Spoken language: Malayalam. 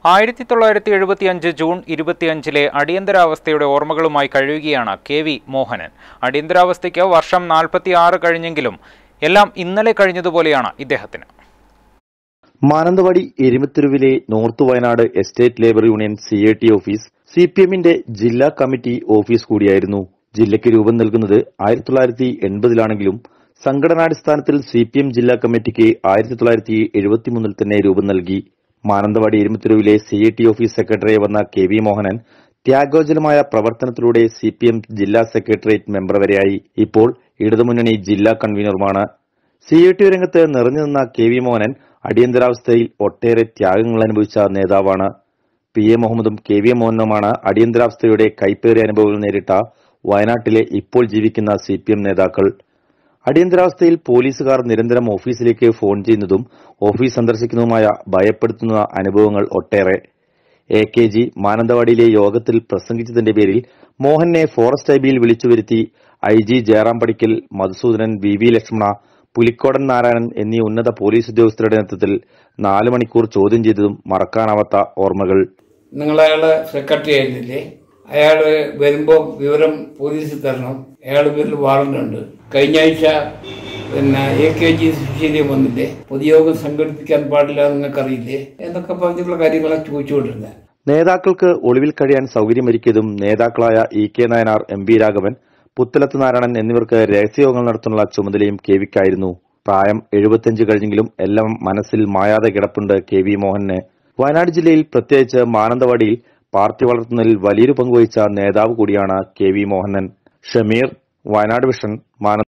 ആയിരത്തി തൊള്ളായിരത്തി എഴുപത്തിയഞ്ച് ജൂൺ ഇരുപത്തിയഞ്ചിലെ അടിയന്തരാവസ്ഥയുടെ ഓർമ്മകളുമായി കഴിയുകയാണ് കെ വി മോഹനൻ അടിയന്തരാവസ്ഥയ്ക്ക് വർഷം നാൽപ്പത്തിയാറ് കഴിഞ്ഞെങ്കിലും എല്ലാം ഇന്നലെ കഴിഞ്ഞതുപോലെയാണ് ഇദ്ദേഹത്തിന് മാനന്തവാടി എരുമത്തെരുവിലെ North Wayanad estate labour union C A T office C P എമ്മിന്റെ ജില്ലാ കമ്മിറ്റി ഓഫീസ് കൂടിയായിരുന്നു ജില്ലയ്ക്ക് രൂപം നൽകുന്നത് ആയിരത്തി തൊള്ളായിരത്തി എൺപതിലാണെങ്കിലും സംഘടനാടിസ്ഥാനത്തിൽ സി പി എം ജില്ലാ കമ്മിറ്റിക്ക് ആയിരത്തി തൊള്ളായിരത്തി എഴുപത്തിമൂന്നിൽ തന്നെ രൂപം നൽകി മാനന്തവാടി എരുമത്തെരുവിലെ സി എ ടി ഓഫീസ് സെക്രട്ടറിയെ വന്ന കെ വി മോഹനൻ ത്യാഗോജലമായ പ്രവർത്തനത്തിലൂടെ സി പി എം ജില്ലാ സെക്രട്ടേറിയറ്റ് മെമ്പർ വരെയായി ഇപ്പോൾ ഇടതുമുന്നണി ജില്ലാ കൺവീനറുമാണ് സി എ ടി രംഗത്ത് നിറഞ്ഞു നിന്ന കെ വി മോഹനൻ അടിയന്തരാവസ്ഥയിൽ ഒട്ടേറെ ത്യാഗങ്ങൾ അനുഭവിച്ച നേതാവാണ് പി എ മുഹമ്മദും കെ വി മോഹനുമാണ് അടിയന്തരാവസ്ഥയുടെ കൈപ്പേറിയ അനുഭവങ്ങൾ നേരിട്ട വയനാട്ടിലെ ഇപ്പോൾ ജീവിക്കുന്ന സി പി എം നേതാക്കൾ അടിയന്തരാവസ്ഥയിൽ പോലീസുകാർ നിരന്തരം ഓഫീസിലേക്ക് ഫോൺ ചെയ്യുന്നതും ഓഫീസ് സന്ദർശിക്കുന്നതുമായ ഭയപ്പെടുത്തുന്ന അനുഭവങ്ങൾ ഒട്ടേറെ എ കെ ജി മാനന്തവാടിയിലെ യോഗത്തിൽ പ്രസംഗിച്ചതിന്റെ പേരിൽ മോഹനെ ഫോറസ്റ്റ് ഐബിയിൽ വിളിച്ചുവരുത്തി I G Jayaram Padikkal Madhusoodanan V V Lakshmana Pulikkodan Narayanan എന്നീ ഉന്നത പോലീസ് ഉദ്യോഗസ്ഥരുടെ നേതൃത്വത്തിൽ നാല് മണിക്കൂർ ചോദ്യം ചെയ്തതും മറക്കാനാവാത്ത ഓർമ്മകൾ നിങ്ങൾ അയാളെ സെക്രട്ടറി ആയിരുന്നില്ലേ അയാൾ വരുമ്പോൾ വിവരം പോലീസിൽ തരണം അയാൾ പേരിൽ വാറണ്ട് ഉണ്ട് കഴിഞ്ഞ ആഴ്ച പിന്നെ എ കെ ജി സുശീലം വന്നില്ലേ പൊതുയോഗം സംഘടിപ്പിക്കാൻ പാടില്ല എന്ന് നിങ്ങൾക്കറിയില്ലേ എന്നൊക്കെ പറഞ്ഞിട്ടുള്ള കാര്യങ്ങളൊക്കെ ചോദിച്ചുകൊണ്ടിരുന്നത് നേതാക്കൾക്ക് ഒളിവിൽ കഴിയാൻ സൗകര്യമൊരുക്കിയതും നേതാക്കളായ E K Nayanar M V Raghavan Puthalath Narayanan എന്നിവർക്ക് രഹസ്യയോഗങ്ങൾ നടത്തുന്നുള്ള ചുമതലയും കെ വിക്കായിരുന്നു പ്രായം എഴുപത്തിയഞ്ച് കഴിഞ്ഞെങ്കിലും എല്ലാം മനസ്സിൽ മായാതെ കിടപ്പുണ്ട് കെ വി മോഹന് വയനാട് ജില്ലയിൽ പ്രത്യേകിച്ച് മാനന്തവാടിയിൽ പാർട്ടി വളർത്തുന്നതിൽ വലിയൊരു പങ്കുവഹിച്ച നേതാവ് കൂടിയാണ് K V Mohanan Shameer Wayanad vision Mananthavady